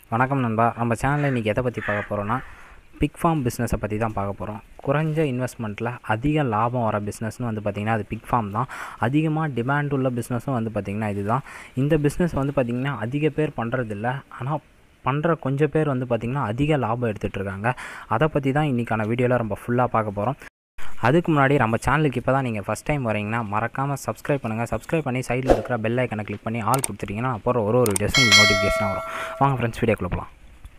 வணக்கம் நண்பா நம்ம சேனலில் இன்றைக்கி எதை பற்றி பார்க்க போகிறோன்னா பிக் ஃபார்ம் பிஸ்னஸை பற்றி தான் பார்க்க போகிறோம் குறைஞ்ச இன்வெஸ்ட்மெண்ட்டில் அதிக லாபம் வர பிஸ்னஸ்னு வந்து பார்த்திங்கன்னா அது பிக் ஃபார்ம் தான் அதிகமாக டிமாண்ட் உள்ள பிஸ்னஸும் வந்து பார்த்திங்கன்னா இதுதான் இந்த பிஸ்னஸ் வந்து பார்த்திங்கன்னா அதிக பேர் பண்ணுறதில்ல ஆனால் பண்ணுற கொஞ்சம் பேர் வந்து பார்த்திங்கன்னா அதிக லாபம் எடுத்துகிட்டு இருக்காங்க அதை பற்றி தான் இன்றைக்கான வீடியோவில் நம்ம ஃபுல்லாக பார்க்க போகிறோம் அதுக்கு முன்னாடி நம்ம சேனலுக்கு இப்போ தான் நீங்கள் ஃபஸ்ட் டைம் வரீங்கன்னா மறக்காமல் சப்ஸ்கிரைப் பண்ணுங்கள் சப்ஸ்கிரைப் பண்ணி சைடில் இருக்கிற பெல் ஐக்கனை கிளிக் பண்ணி ஆல் கொடுத்துட்டிங்கன்னா அப்புறம் ஒரு ஒரு வீடியோஸும் உங்களுக்கு நோட்டிஃபிகேஷனாக வரும் வாங்க ஃப்ரெண்ட்ஸ் வீடியோக்குள்ள போகலாம்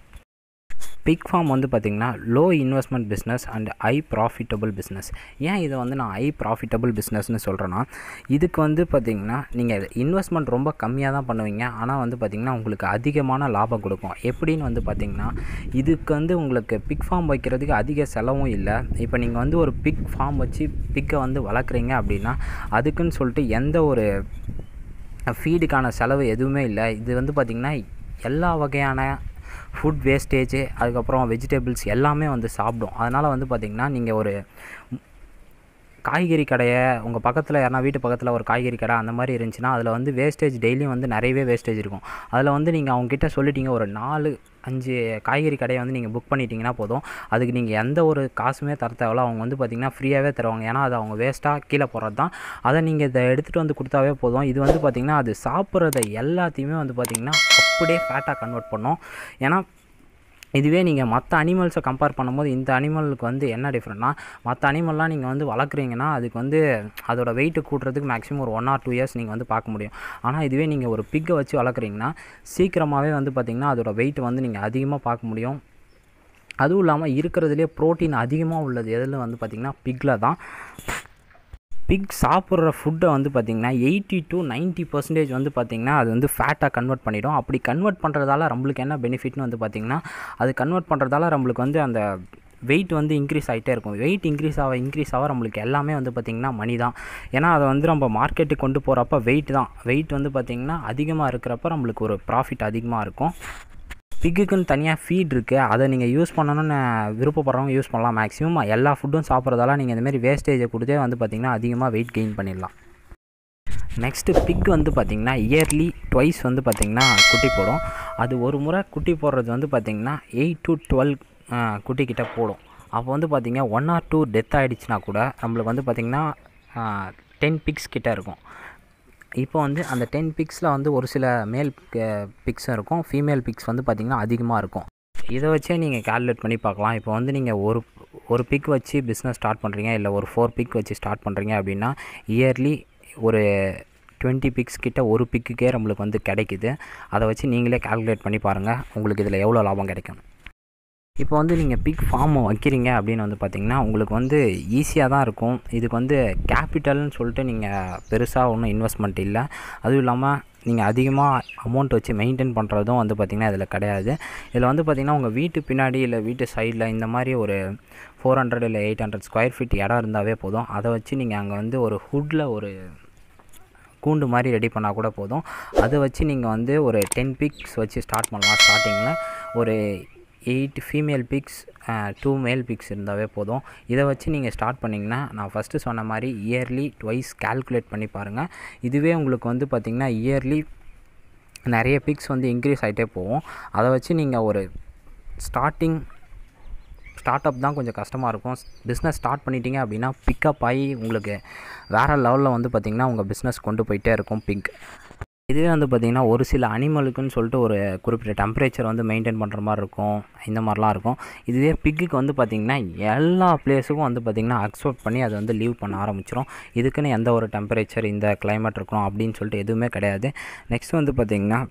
பிக் ஃபார்ம் வந்து பார்த்திங்கன்னா low investment business and high profitable business ஏன் இதை வந்து நான் ஹை ப்ராஃபிட்டபிள் பிஸ்னஸ்னு சொல்கிறேன்னா இதுக்கு வந்து பார்த்திங்கன்னா நீங்கள் இன்வெஸ்ட்மெண்ட் ரொம்ப கம்மியாக தான் பண்ணுவீங்க ஆனால் வந்து பார்த்திங்கன்னா உங்களுக்கு அதிகமான லாபம் கொடுக்கும் எப்படின்னு வந்து பார்த்திங்கன்னா இதுக்கு வந்து உங்களுக்கு பிக் ஃபார்ம் வைக்கிறதுக்கு அதிக செலவும் இல்லை இப்போ நீங்கள் வந்து ஒரு பிக் ஃபார்ம் வச்சு பிக்கை வந்து வளர்க்குறீங்க அப்படின்னா அதுக்குன்னு சொல்லிட்டு எந்த ஒரு ஃபீடுக்கான செலவு எதுவுமே இல்லை இது வந்து பார்த்திங்கன்னா எல்லா வகையான ஃபுட் வேஸ்டேஜு அதுக்கப்புறம் வெஜிடபிள்ஸ் எல்லாமே வந்து சாப்பிடும் அதனால் வந்து பார்த்திங்கன்னா நீங்கள் ஒரு காய்கறி கடையை உங்கள் பக்கத்தில் யாருனா வீட்டு பக்கத்தில் ஒரு காய்கறி கடை அந்த மாதிரி இருந்துச்சுன்னா அதில் வந்து வேஸ்டேஜ் டெய்லியும் வந்து நிறையவே வேஸ்டேஜ் இருக்கும் அதில் வந்து நீங்கள் அவங்ககிட்ட சொல்லிட்டீங்க ஒரு நாலு அஞ்சு காய்கறி கடையை வந்து நீங்கள் புக் பண்ணிட்டீங்கன்னா போதும் அதுக்கு நீங்கள் எந்த ஒரு காசுமே தர தேவையில்ல அவங்க வந்து பார்த்திங்கன்னா ஃப்ரீயாகவே தருவாங்க ஏன்னா அது அவங்க வேஸ்ட்டாக கீழே போடுறது தான் அதை நீங்கள் இதை எடுத்துகிட்டு வந்து கொடுத்தாவே போதும் இது வந்து பார்த்திங்கன்னா அது சாப்பிட்றத எல்லாத்தையுமே வந்து பார்த்திங்கன்னா அப்படியே ஃபேட்டாக கன்வெர்ட் பண்ணும் ஏன்னா இதுவே நீங்கள் மற்ற அனிமல்ஸை கம்பேர் பண்ணும்போது இந்த அனிமலுக்கு வந்து என்ன டிஃப்ரெண்ட்னா மற்ற அனிமல்லாம் நீங்கள் வந்து வளர்க்குறீங்கன்னா அதுக்கு வந்து அதோட வெயிட்டு கூட்டுறதுக்கு மேக்ஸிமம் ஒரு ஒன் ஆர் டூ இயர்ஸ் நீங்கள் வந்து பார்க்க முடியும் ஆனால் இதுவே நீங்கள் ஒரு பிக்கை வச்சு வளர்க்குறீங்கன்னா சீக்கிரமாகவே வந்து பார்த்திங்கன்னா அதோட வெயிட் வந்து நீங்கள் அதிகமாக பார்க்க முடியும் அதுவும் இல்லாமல் இருக்கிறதுலே ப்ரோட்டீன் அதிகமாக உள்ளது எதில் வந்து பார்த்திங்கன்னா பிக்கில் தான் பிக் சாப்பிட்ற ஃபுட்டை வந்து பார்த்திங்கன்னா எயிட்டி டு நைன்ட்டி பர்சன்டேஜ் வந்து பார்த்திங்கன்னா அது வந்து ஃபேட்டாக கன்வெர்ட் பண்ணிடும் அப்படி கன்வெர்ட் பண்ணுறதால நம்மளுக்கு என்ன பெனிஃபிட்னு வந்து பார்த்திங்கன்னா அது கன்வெர்ட் பண்ணுறதால நம்மளுக்கு வந்து அந்த வெயிட் வந்து இன்க்ரீஸ் ஆகிட்டே இருக்கும் வெயிட் இன்க்ரீஸ் ஆக இன்க்ரீஸ் ஆக நம்மளுக்கு எல்லாமே வந்து பார்த்திங்கன்னா மணி தான் ஏன்னா அதை வந்து நம்ம மார்க்கெட்டுக்கு கொண்டு போகிறப்ப வெயிட் தான் வெயிட் வந்து பார்த்திங்கன்னா அதிகமாக இருக்கிறப்ப நம்மளுக்கு ஒரு ப்ராஃபிட் அதிகமாக இருக்கும் பிக்குக்குன்னு தனியாக ஃபீட் இருக்குது அதை நீங்கள் யூஸ் பண்ணணும்னு விருப்பப்படுறவங்க யூஸ் பண்ணலாம் மேக்ஸிமம் எல்லா ஃபுட்டும் சாப்பிட்றதால நீங்கள் இந்தமாரி வேஸ்டேஜை கொடுத்தே வந்து பார்த்திங்கன்னா அதிகமாக வெயிட் கெயின் பண்ணிடலாம் நெக்ஸ்ட்டு பிக் வந்து பார்த்திங்கன்னா இயர்லி ட்வைஸ் வந்து பார்த்திங்கன்னா குட்டி போடும் அது ஒரு முறை குட்டி போடுறது வந்து பார்த்திங்கன்னா எயிட் டு டுவெல் குட்டி கிட்ட போடும் அப்போ வந்து பார்த்திங்கன்னா ஒன் ஆர் டூ டெத் ஆகிடுச்சுனா கூட நம்மளுக்கு வந்து பார்த்திங்கன்னா டென் பிக்ஸ் கிட்ட இருக்கும் இப்போ வந்து அந்த டென் பிக்ஸில் வந்து ஒரு சில மேல் பிக்ஸும் இருக்கும் ஃபீமேல் பிக்ஸ் வந்து பார்த்திங்கன்னா அதிகமாக இருக்கும் இதை வச்சே நீங்கள் கால்குலேட் பண்ணி பார்க்கலாம் இப்போ வந்து நீங்கள் ஒரு ஒரு பிக் வச்சு பிஸ்னஸ் ஸ்டார்ட் பண்ணுறீங்க இல்லை ஒரு ஃபோர் பிக் வச்சு ஸ்டார்ட் பண்ணுறீங்க அப்படின்னா இயர்லி ஒரு டுவெண்ட்டி பிக்ஸ் கிட்ட ஒரு பிக்குக்கே நம்மளுக்கு வந்து கிடைக்குது அதை வச்சு நீங்களே கால்குலேட் பண்ணி பாருங்கள் உங்களுக்கு இதில் எவ்வளோ லாபம் கிடைக்கும் இப்போ வந்து நீங்கள் பிக் ஃபார்ம் வைக்கிறீங்க அப்படின்னு வந்து பார்த்திங்கன்னா உங்களுக்கு வந்து ஈஸியாக தான் இருக்கும் இதுக்கு வந்து கேபிட்டல்னு சொல்லிட்டு நீங்கள் பெருசாக ஒன்றும் இன்வெஸ்ட்மெண்ட் இல்லை அதுவும் இல்லாமல் நீங்கள் அதிகமாக அமௌண்ட் வச்சு மெயின்டைன் பண்ணுறதும் வந்து பார்த்திங்கன்னா இதில் கிடையாது இதில் வந்து பார்த்திங்கன்னா உங்கள் வீட்டு பின்னாடி இல்லை வீட்டு சைடில் இந்த மாதிரி ஒரு ஃபோர் ஹண்ட்ரட் இல்லை எயிட் ஹண்ட்ரட் ஸ்கொயர் ஃபீட் இடம் இருந்தாவே போதும் அதை வச்சு நீங்கள் அங்கே வந்து ஒரு ஹுட்டில் ஒரு கூண்டு மாதிரி ரெடி பண்ணால் கூட போதும் அதை வச்சு நீங்கள் வந்து ஒரு டென் பிக்ஸ் வச்சு ஸ்டார்ட் பண்ணலாம் ஸ்டார்டிங்கில் ஒரு eight female pigs two male pigs இருந்தாவே போதும் இதை வச்சு நீங்கள் ஸ்டார்ட் பண்ணிங்கன்னா நான் ஃபஸ்ட்டு சொன்ன மாதிரி இயர்லி ட்வைஸ் கால்குலேட் பண்ணி பாருங்கள் இதுவே உங்களுக்கு வந்து பார்த்திங்கன்னா இயர்லி நிறைய பிக்ஸ் வந்து இன்க்ரீஸ் ஆகிட்டே போகும் அதை வச்சு நீங்கள் ஒரு ஸ்டார்டிங் ஸ்டார்ட் அப் தான் கொஞ்சம் கஷ்டமாக இருக்கும் பிஸ்னஸ் ஸ்டார்ட் பண்ணிட்டீங்க அப்படின்னா பிக்கப் ஆகி உங்களுக்கு வேறு லெவலில் வந்து பார்த்திங்கன்னா உங்கள் பிஸ்னஸ் கொண்டு போயிட்டே இருக்கும் பிக் இதுவே வந்து பார்த்திங்கன்னா ஒரு சில அனிமலுக்குன்னு சொல்லிட்டு ஒரு குறிப்பிட்ட டெம்பரேச்சர் வந்து மெயின்டைன் பண்ணுற மாதிரி இருக்கும் இந்த மாதிரிலாம் இருக்கும் இதுவே பிக்குக்கு வந்து பார்த்திங்கன்னா எல்லா பிளேஸுக்கும் வந்து பார்த்திங்கன்னா அக்செப்ட் பண்ணி அதை வந்து லீவ் பண்ண ஆரம்பிச்சிடும் இதுக்குன்னு எந்த ஒரு டெம்பரேச்சர் இந்த கிளைமேட் இருக்கணும் அப்படின்னு சொல்லிட்டு எதுவுமே கிடையாது நெக்ஸ்ட் வந்து பார்த்திங்கன்னா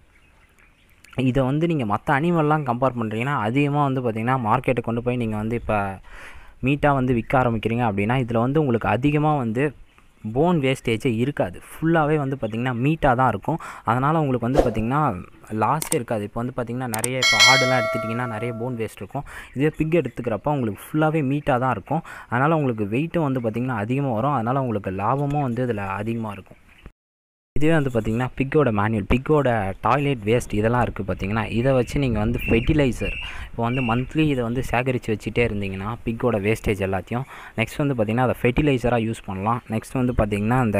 இதை வந்து நீங்கள் மற்ற அனிமல்லாம் கம்பேர் பண்ணுறீங்கன்னா அதிகமாக வந்து பார்த்திங்கன்னா மார்க்கெட்டுக்கு கொண்டு போய் நீங்கள் வந்து இப்போ மீட்டாக வந்து விற்க ஆரம்பிக்கிறீங்க அப்படின்னா இதில் வந்து உங்களுக்கு அதிகமாக வந்து போன் வேஸ்டேஜே இருக்காது ஃபுல்லாகவே வந்து பார்த்திங்கன்னா மீட்டாக தான் இருக்கும் அதனால் உங்களுக்கு வந்து பார்த்திங்கன்னா லாஸே இருக்காது இப்போ வந்து பார்த்திங்கன்னா நிறைய இப்போ ஆடெல்லாம் எடுத்துட்டிங்கன்னா நிறைய போன் வேஸ்ட் இருக்கும் இதே பிக் எடுத்துக்கிறப்ப உங்களுக்கு ஃபுல்லாகவே மீட்டாக தான் இருக்கும் அதனால் உங்களுக்கு வெயிட்டும் வந்து பார்த்திங்கன்னா அதிகமாக வரும் அதனால் உங்களுக்கு லாபமும் வந்து இதில் அதிகமாக இருக்கும் இதுவே வந்து பார்த்திங்கன்னா பிக்கோட மேனுவல் பிக்கோட டாய்லெட் வேஸ்ட் இதெல்லாம் இருக்குது பார்த்திங்கன்னா இதை வச்சு நீங்கள் வந்து ஃபெர்டிலைசர் இப்போ வந்து மந்த்லி இதை வந்து சேகரித்து வச்சுட்டே இருந்தீங்கன்னா பிக்கோட வேஸ்டேஜ் எல்லாத்தையும் நெக்ஸ்ட் வந்து பார்த்திங்கன்னா அதை ஃபெர்டிலைசராக யூஸ் பண்ணலாம் நெக்ஸ்ட் வந்து பார்த்திங்கன்னா அந்த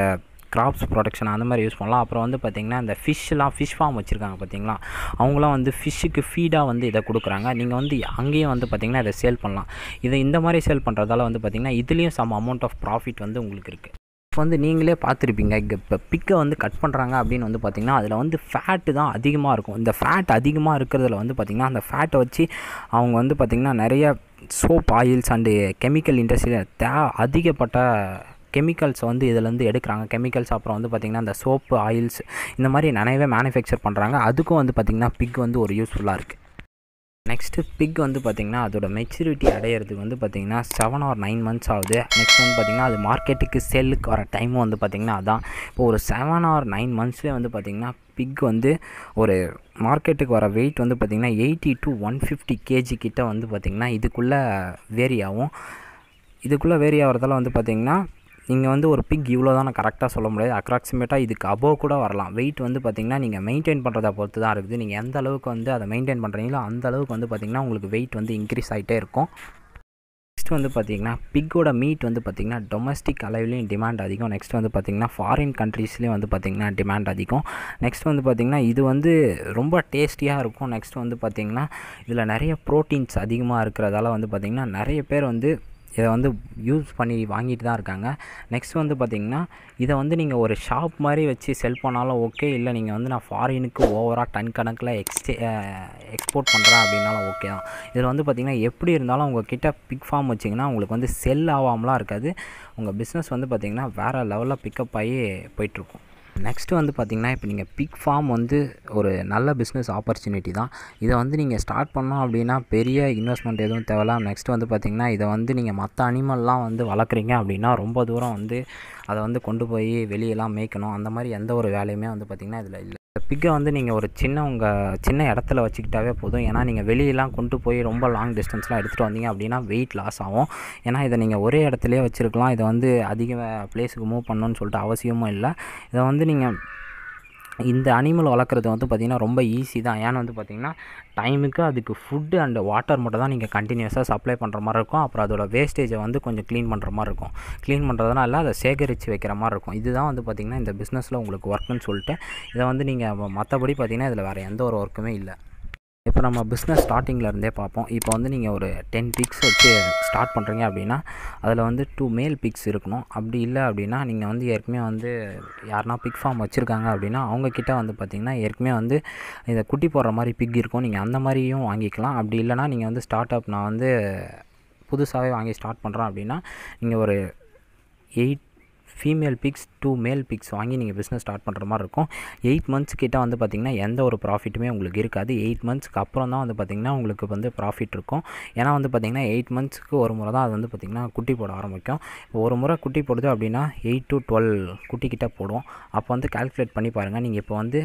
கிராப்ஸ் ப்ரொடக்ஷன் அந்த மாதிரி யூஸ் பண்ணலாம் அப்புறம் வந்து பார்த்திங்கன்னா இந்த ஃபிஷ்லாம் ஃபிஷ் ஃபார்ம் வச்சுருக்காங்க பார்த்தீங்களா அவங்களாம் வந்து ஃபிஷ்ஷுக்கு ஃபீடாக வந்து இதை கொடுக்குறாங்க நீங்கள் வந்து அங்கேயும் வந்து பார்த்திங்கன்னா இதை சேல் பண்ணலாம் இதை இந்த மாதிரி சேல் பண்ணுறதால வந்து பார்த்திங்கன்னா இதுலேயும் சம் அமௌண்ட் ஆஃப் ப்ராஃபிட் வந்து உங்களுக்கு இருக்குது இப்போ வந்து நீங்களே பார்த்துருப்பீங்க இப்போ பிக்கை வந்து கட் பண்ணுறாங்க அப்படின்னு வந்து பார்த்திங்கன்னா அதில் வந்து ஃபேட்டு தான் அதிகமாக இருக்கும் இந்த ஃபேட் அதிகமாக இருக்கிறதுல வந்து பார்த்திங்கன்னா அந்த ஃபேட்டை வச்சு அவங்க வந்து பார்த்திங்கன்னா நிறைய சோப் ஆயில்ஸ் அண்டு கெமிக்கல் இண்டஸ்ட்ரியில் தே அதிகப்பட்ட கெமிக்கல்ஸ் வந்து இதுலேருந்து எடுக்கிறாங்க கெமிக்கல்ஸ் அப்புறம் வந்து பார்த்திங்கன்னா இந்த சோப்பு ஆயில்ஸ் இந்த மாதிரி நிறையவே மேனுஃபேக்சர் பண்ணுறாங்க அதுக்கும் வந்து பார்த்திங்கன்னா பிக் வந்து ஒரு யூஸ்ஃபுல்லாக இருக்குது நெக்ஸ்ட்டு பிக் வந்து பார்த்திங்கன்னா அதோட மெச்சூரிட்டி அடையிறதுக்கு வந்து பார்த்திங்கன்னா செவன் ஆர் நைன் மந்த்ஸ் ஆகுது நெக்ஸ்ட் வந்து பார்த்திங்கன்னா அது மார்க்கெட்டுக்கு செல்லுக்கு வர டைமும் வந்து பார்த்திங்கன்னா அதான் இப்போ ஒரு செவன் ஆர் நைன் மந்த்ஸ்லேயே வந்து பார்த்திங்கன்னா பிக் வந்து ஒரு மார்க்கெட்டுக்கு வர வெயிட் வந்து பார்த்திங்கன்னா eighty to one fifty KG கிட்ட வந்து பார்த்திங்கன்னா இதுக்குள்ளே வேரி ஆகும் இதுக்குள்ளே வேரி ஆகிறதால வந்து பார்த்திங்கன்னா நீங்கள் வந்து ஒரு பிக் இவ்வளோ தான் கரெக்டாக சொல்ல முடியாது அப்ராக்சிமேட்டாக இதுக்கு அபோவ் கூட வரலாம் வெயிட் வந்து பார்த்திங்கன்னா நீங்கள் மெயின்டைன் பண்ணுறத பொறுத்து தான் இருக்குது நீங்கள் எந்த அளவுக்கு வந்து அதை மெயின்டைன் பண்ணுறீங்களோ அந்த அளவுக்கு வந்து பார்த்திங்கன்னா உங்களுக்கு வெயிட் வந்து இன்க்ரீஸ் ஆகிட்டே இருக்கும் நெக்ஸ்ட் வந்து பார்த்திங்கன்னா பிக்கோட மீட் வந்து பார்த்திங்கன்னா டொமஸ்டிக் அளவுலேயும் டிமாண்ட் அதிகம் நெக்ஸ்ட் வந்து பார்த்திங்கன்னா ஃபாரின் கண்ட்ரீஸ்லேயும் வந்து பார்த்திங்கன்னா டிமாண்ட் அதிகம் நெக்ஸ்ட் வந்து பார்த்திங்கன்னா இது வந்து ரொம்ப டேஸ்டியாக இருக்கும் நெக்ஸ்ட் வந்து பார்த்திங்கன்னா இதில் நிறைய ப்ரோட்டீன்ஸ் அதிகமாக இருக்கிறதால வந்து பார்த்திங்கன்னா நிறைய பேர் வந்து இதை வந்து யூஸ் பண்ணி வாங்கிட்டு தான் இருக்காங்க நெக்ஸ்ட் வந்து பார்த்திங்கன்னா இதை வந்து நீங்கள் ஒரு ஷாப் மாதிரி வச்சு செல் பண்ணாலும் ஓகே இல்லை நீங்கள் வந்து நான் ஃபாரினுக்கு ஓவராக டன் கணக்கில் எக்ஸ்டே எக்ஸ்போர்ட் பண்ணுறேன் அப்படின்னாலும் ஓகே தான் இதில் வந்து பார்த்திங்கன்னா எப்படி இருந்தாலும் உங்கள் கிட்ட பிக் ஃபார்ம் வச்சிங்கன்னா உங்களுக்கு வந்து செல் ஆகாமலாம் இருக்காது உங்கள் பிஸ்னஸ் வந்து பார்த்திங்கன்னா வேறு லெவலில் பிக்கப் ஆகி போயிட்டுருக்கும் நெக்ஸ்ட்டு வந்து பார்த்திங்கன்னா இப்போ நீங்கள் பிக் ஃபார்ம் வந்து ஒரு நல்ல பிஸ்னஸ் ஆப்பர்ச்சுனிட்டி தான் இதை வந்து நீங்கள் ஸ்டார்ட் பண்ணோம் அப்படின்னா பெரிய இன்வெஸ்ட்மெண்ட் எதுவும் தேவையில்ல நெக்ஸ்ட் வந்து பார்த்திங்கன்னா இதை வந்து நீங்கள் மற்ற அனிமல்லாம் வந்து வளர்க்குறீங்க அப்படின்னா ரொம்ப தூரம் வந்து அதை வந்து கொண்டு போய் வெளியெல்லாம் மேய்க்கணும் அந்த மாதிரி எந்த ஒரு வேலையுமே வந்து பார்த்திங்கன்னா இதில் இல்லை பிக்கை வந்து நீங்கள் ஒரு சின்ன உங்கள் சின்ன இடத்துல வச்சுக்கிட்டாவே போதும் ஏன்னா நீங்கள் வெளியெல்லாம் கொண்டு போய் ரொம்ப லாங் டிஸ்டன்ஸ்லாம் எடுத்துகிட்டு வந்தீங்க அப்படின்னா வெயிட் லாஸ் ஆகும் ஏன்னா இதை நீங்கள் ஒரே இடத்துலையே வச்சுருக்கலாம் இதை வந்து அதிக பிளேஸுக்கு மூவ் பண்ணணும்னு சொல்லிட்டு அவசியமும் இல்லை இதை வந்து நீங்கள் இந்த அனிமல் வளர்க்குறது வந்து பார்த்திங்கன்னா ரொம்ப ஈஸி தான் ஏன்னு வந்து பார்த்திங்கன்னா டைமுக்கு அதுக்கு ஃபுட்டு அண்ட் வாட்டர் மட்டும் தான் நீங்கள் கண்டினியூஸாக சப்ளை பண்ணுற மாதிரி இருக்கும் அப்புறம் அதோட வேஸ்டேஜை வந்து கொஞ்சம் க்ளீன் பண்ணுற மாதிரி இருக்கும் க்ளீன் பண்ணுறதுனால அதை சேகரித்து வைக்கிற மாதிரி இருக்கும் இதுதான் வந்து பார்த்திங்கன்னா இந்த பிஸ்னஸில் உங்களுக்கு ஒர்க்குன்னு சொல்லிட்டு இதை வந்து நீங்கள் மற்றபடி பார்த்திங்கன்னா இதில் வேறு எந்த ஒரு ஒர்க்குமே இல்லை இப்போ நம்ம பிஸ்னஸ் ஸ்டார்டிங்கில் இருந்தே பார்ப்போம் இப்போ வந்து நீங்கள் ஒரு டென் பிக்ஸ் வச்சு ஸ்டார்ட் பண்ணுறீங்க அப்படின்னா அதில் வந்து டூ மேல் பிக்ஸ் இருக்கணும் அப்படி இல்லை அப்படின்னா நீங்கள் வந்து ஏற்கனவே வந்து யாருனா பிக் ஃபார்ம் வச்சுருக்காங்க அப்படின்னா அவங்கக்கிட்ட வந்து பார்த்திங்கன்னா ஏற்கனவே வந்து இதை குட்டி போடுற மாதிரி பிக் இருக்கும் நீங்கள் அந்த மாதிரியும் வாங்கிக்கலாம் அப்படி இல்லைனா நீங்கள் வந்து ஸ்டார்ட் அப் நான் வந்து புதுசாகவே வாங்கி ஸ்டார்ட் பண்ணுறேன் அப்படின்னா நீங்கள் ஒரு eight female pigs two male pigs வாங்கி நீங்கள் பிஸ்னஸ் ஸ்டார்ட் பண்ணுற மாதிரி இருக்கும் எயிட் மந்த்ஸ் கிட்ட வந்து பார்த்திங்கன்னா எந்த ஒரு ப்ராஃபிட்டுமே உங்களுக்கு இருக்காது எயிட் மந்த்ஸ்க்கு அப்புறம் தான் வந்து பார்த்திங்கன்னா உங்களுக்கு வந்து ப்ராஃபிட் இருக்கும் ஏன்னா வந்து பார்த்திங்கன்னா எயிட் மந்த்ஸ்க்கு ஒரு முறை தான் அது வந்து பார்த்திங்கன்னா குட்டி போட ஆரம்பிக்கும் இப்போ ஒரு முறை குட்டி போடுது அப்படின்னா எயிட் டு டுவெல் குட்டி கிட்ட போடும் அப்போ வந்து கால்குலேட் பண்ணி பாருங்கள் நீங்கள் இப்போ வந்து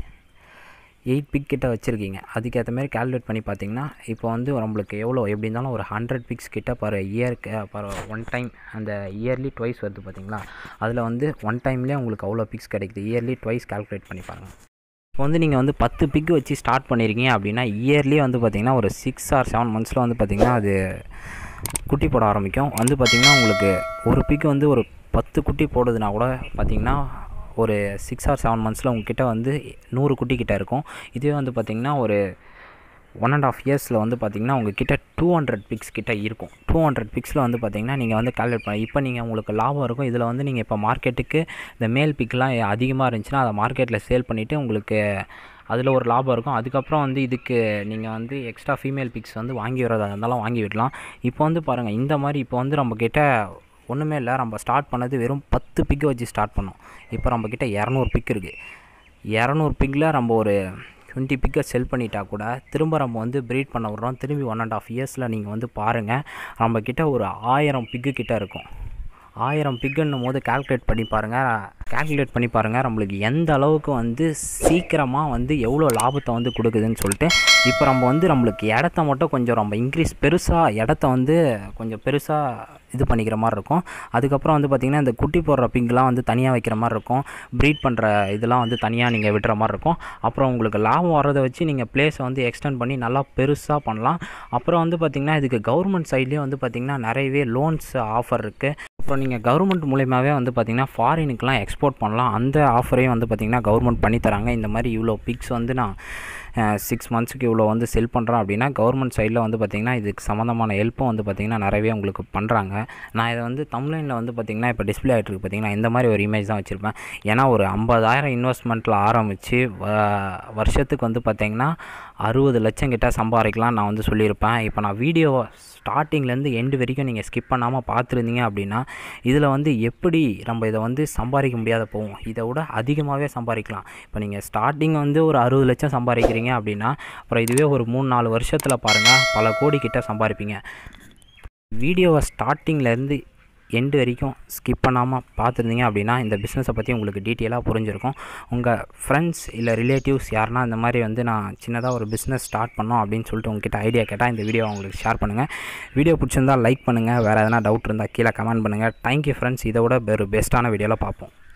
எயிட் பிக் கிட்ட வச்சுருக்கீங்க அதுக்கேற்ற மாதிரி கால்குலேட் பண்ணி பார்த்தீங்கன்னா இப்போ வந்து நம்மளுக்கு எவ்வளோ எப்படி இருந்தாலும் ஒரு ஹண்ட்ரட் பிக்ஸ் கிட்ட பர் இயருக்கு பர் ஒன் டைம் அந்த இயர்லி ட்வைஸ் வருது பார்த்தீங்களா அதில் வந்து ஒன் டைம்லேயே உங்களுக்கு அவ்வளோ பிக்ஸ் கிடைக்குது இயர்லி ட்வைஸ் கால்குலேட் பண்ணி பாருங்கள் இப்போ வந்து நீங்கள் வந்து பத்து பிக் வச்சு ஸ்டார்ட் பண்ணியிருக்கீங்க அப்படின்னா இயர்லி வந்து பார்த்திங்கன்னா ஒரு சிக்ஸ் ஆர் செவன் மந்த்ஸில் வந்து பார்த்திங்கன்னா அது குட்டி போட ஆரம்பிக்கும் வந்து பார்த்திங்கன்னா உங்களுக்கு ஒரு பிக் வந்து ஒரு பத்து குட்டி போடுதுன்னா கூட பார்த்திங்கன்னா ஒரு சிக்ஸ் ஆர் செவன் மந்த்ஸில் உங்ககிட்ட வந்து நூறு குட்டி கிட்ட இருக்கும் இதுவே வந்து பார்த்திங்கன்னா ஒரு ஒன் அண்ட் ஆஃப் இயர்ஸில் வந்து பார்த்திங்கன்னா உங்ககிட்ட டூ ஹண்ட்ரட் பிக்ஸ் கிட்ட இருக்கும் டூ ஹண்ட்ரட் பிக்ஸில் வந்து பார்த்திங்கன்னா நீங்கள் வந்து கால்குலேட் பண்ண இப்போ நீங்கள் உங்களுக்கு லாபம் இருக்கும் இதில் வந்து நீங்கள் இப்போ மார்க்கெட்டுக்கு இந்த மேல் பிக்லாம் அதிகமாக இருந்துச்சுன்னா அதை மார்க்கெட்டில் சேல் பண்ணிவிட்டு உங்களுக்கு அதில் ஒரு லாபம் இருக்கும் அதுக்கப்புறம் வந்து இதுக்கு நீங்கள் வந்து எக்ஸ்ட்ரா ஃபீமேல் பிக்ஸ் வந்து வாங்கி வரதா இருந்தாலும் வாங்கி விடலாம் இப்போ வந்து பாருங்கள் இந்த மாதிரி இப்போ வந்து நம்மக்கிட்ட ஒன்றுமே இல்லை நம்ம ஸ்டார்ட் பண்ணது வெறும் பத்து பிக்கை வச்சு ஸ்டார்ட் பண்ணோம் இப்போ நம்மக்கிட்ட இரநூறு பிக் இருக்குது இரநூறு பிக்கில் நம்ம ஒரு டுவெண்ட்டி பிக்கை செல் பண்ணிட்டா கூட திரும்ப நம்ம வந்து ப்ரீட் பண்ண விட்றோம் திரும்பி ஒன் அண்ட் ஆஃப் இயர்ஸில் நீங்கள் வந்து பாருங்கள் நம்மக்கிட்ட ஒரு ஆயிரம் பிக்கு கிட்ட இருக்கும் ஆயிரம் பிக்குன்னும் போது கால்குலேட் பண்ணி பாருங்கள் கால்குலேட் பண்ணி பாருங்கள் நம்மளுக்கு எந்த அளவுக்கு வந்து சீக்கிரமாக வந்து எவ்வளோ லாபத்தை வந்து கொடுக்குதுன்னு சொல்லிட்டு இப்போ நம்ம வந்து நம்மளுக்கு இடத்த மட்டும் கொஞ்சம் நம்ம இன்க்ரீஸ் பெருசாக இடத்த வந்து கொஞ்சம் பெருசாக இது பண்ணிக்கிற மாதிரி இருக்கும் அதுக்கப்புறம் வந்து பார்த்திங்கன்னா இந்த குட்டி போடுற பிங்க்லாம் வந்து தனியாக வைக்கிற மாதிரி இருக்கும் ப்ரீட் பண்ணுற இதெல்லாம் வந்து தனியாக நீங்கள் விடுற மாதிரி இருக்கும் அப்புறம் உங்களுக்கு லாபம் வர்றதை வச்சு நீங்கள் பிளேஸை வந்து எக்ஸ்டெண்ட் பண்ணி நல்லா பெருசாக பண்ணலாம் அப்புறம் வந்து பார்த்திங்கன்னா இதுக்கு கவர்மெண்ட் சைட்லேயும் வந்து பார்த்திங்கன்னா நிறையவே லோன்ஸ் ஆஃபர் இருக்குது அப்புறம் நீங்கள் கவர்மெண்ட் மூலியமாகவே வந்து பார்த்திங்கன்னா ஃபாரினுக்குலாம் எக்ஸ்போர்ட் பண்ணலாம் அந்த ஆஃபரையும் வந்து பார்த்திங்கன்னா கவர்மெண்ட் பண்ணி தராங்க இந்த மாதிரி இவ்வளோ பிக்ஸ் வந்து நான் சிக்ஸ் மந்த்ஸுக்கு இவ்வளோ வந்து செல் பண்ணுறோம் அப்படின்னா கவர்மெண்ட் சைடில் வந்து பார்த்திங்கன்னா இதுக்கு சம்மந்தமான ஹெல்ப்பும் வந்து பார்த்திங்கன்னா நிறையவே உங்களுக்கு பண்ணுறாங்க நான் இதை வந்து தமிழ்லைனில் வந்து பார்த்திங்கன்னா இப்போ டிஸ்பிளே ஆகிட்டு இருக்கு பார்த்திங்கன்னா இந்த மாதிரி ஒரு இமேஜ் தான் வச்சுருப்பேன் ஏன்னா ஒரு ஐம்பதாயிரம் இன்வெஸ்ட்மெண்ட்டில் ஆரம்பித்து வருஷத்துக்கு வந்து பார்த்திங்கன்னா அறுபது லட்சம் கிட்ட சம்பாதிக்கலாம் நான் வந்து சொல்லியிருப்பேன் இப்போ நான் வீடியோ ஸ்டார்டிங்லேருந்து எண்டு வரைக்கும் நீங்கள் ஸ்கிப் பண்ணாமல் பார்த்துருந்தீங்க அப்படின்னா இதில் வந்து எப்படி நம்ம இதை வந்து சம்பாதிக்க முடியாத போகும் இதை விட அதிகமாகவே சம்பாதிக்கலாம் இப்போ நீங்கள் ஸ்டார்டிங் வந்து ஒரு அறுபது லட்சம் சம்பாதிக்கிறீங்க அப்படின்னா அப்புறம் இதுவே ஒரு மூணு நாலு வருஷத்தில் பாருங்கள் பல கோடி கிட்ட சம்பாதிப்பீங்க வீடியோவை ஸ்டார்டிங்லேருந்து எண்டு வரைக்கும் ஸ்கிப் பண்ணாமல் பார்த்துருந்தீங்க அப்படின்னா இந்த பிஸ்னஸை பற்றி உங்களுக்கு டீட்டெயிலாக புரிஞ்சிருக்கும் உங்கள் ஃப்ரெண்ட்ஸ் இல்லை ரிலேட்டிவ்ஸ் யாருன்னா இந்த மாதிரி வந்து நான் சின்னதாக ஒரு பிஸ்னஸ் ஸ்டார்ட் பண்ணோம் அப்படின்னு சொல்லிட்டு உங்ககிட்ட ஐடியா கேட்டால் இந்த வீடியோ உங்களுக்கு ஷேர் பண்ணுங்கள் வீடியோ பிடிச்சிருந்தால் லைக் பண்ணுங்கள் வேறு எதனா டவுட் இருந்தால் கீழே கமெண்ட் பண்ணுங்கள் தேங்க்யூ ஃப்ரெண்ட்ஸ் இதை விட ஒரு பெஸ்ட்டான வீடியோவில் பார்ப்போம்